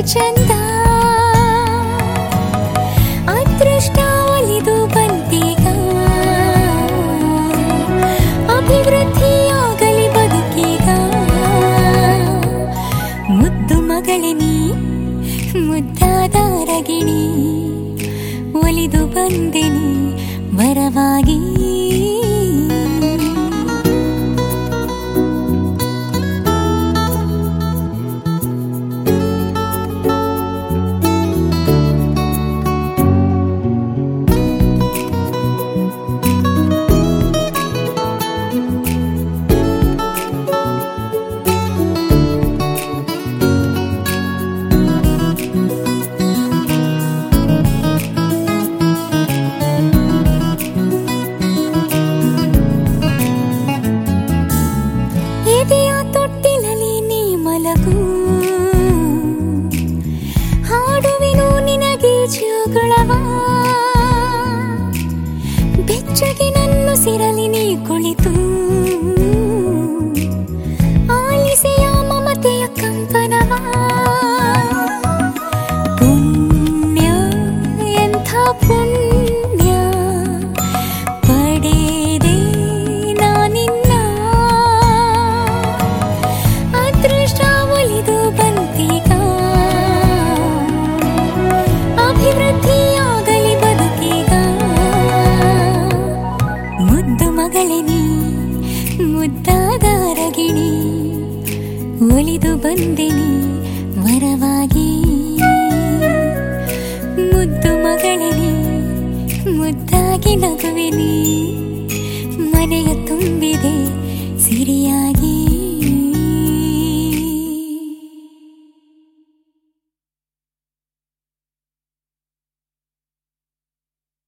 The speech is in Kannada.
ಚಂದ ಅದೃಷ್ಟ ಒಲಿದು ಬಂದೀಗ ಅಭಿವೃದ್ಧಿಯಾಗಲಿ ಬದುಕೀಗ ಮುದ್ದು ಮಗಳೇ ನೀ ಮುದ್ದಾದ ರಗಿಣಿ ಒಲಿದು ಬಂದೆನಿ ವರವಾಗಿ ಎದೆಯ ತೊಟ್ಟಿಲಲಿ ನೀ ಮಲಗು ಹಾಡುವೆನು ನಿನಗೆ ಜೋಗುಳವ ಬೆಚ್ಚಗೆ ನನ್ನ ಸಿರಲಿ ನೀ ಕುಳಿತು ಆಲಿಸೆಯ ಮಮತೆಯ ಕಂಪನವ ಪುಣ್ಯ ಎಂಥ ಪುಣ್ಯ ಪಡೆದೆ ನಾನಿನ್ನ ಅದೃಷ್ಟ ಒಲಿದು ಬಂದೀಗ ಅಭಿವೃದ್ಧಿಯಾಗಲಿ ಬದುಕೀಗ ಮುದ್ದು ಮಗಳೇ ನೀ ಮುದ್ದಾದ ರಗಿಣಿ ಒಲಿದು ಬಂದೆನಿ ವರವಾಗಿ ಮುದ್ದು ಮಗಳೇ ನೀ ಮುದ್ದಾಗಿ ನಗುವೆ ನೀ ಮನೆಯ ತುಂಬಿದೆ ಸಿರಿಯಾಗಿ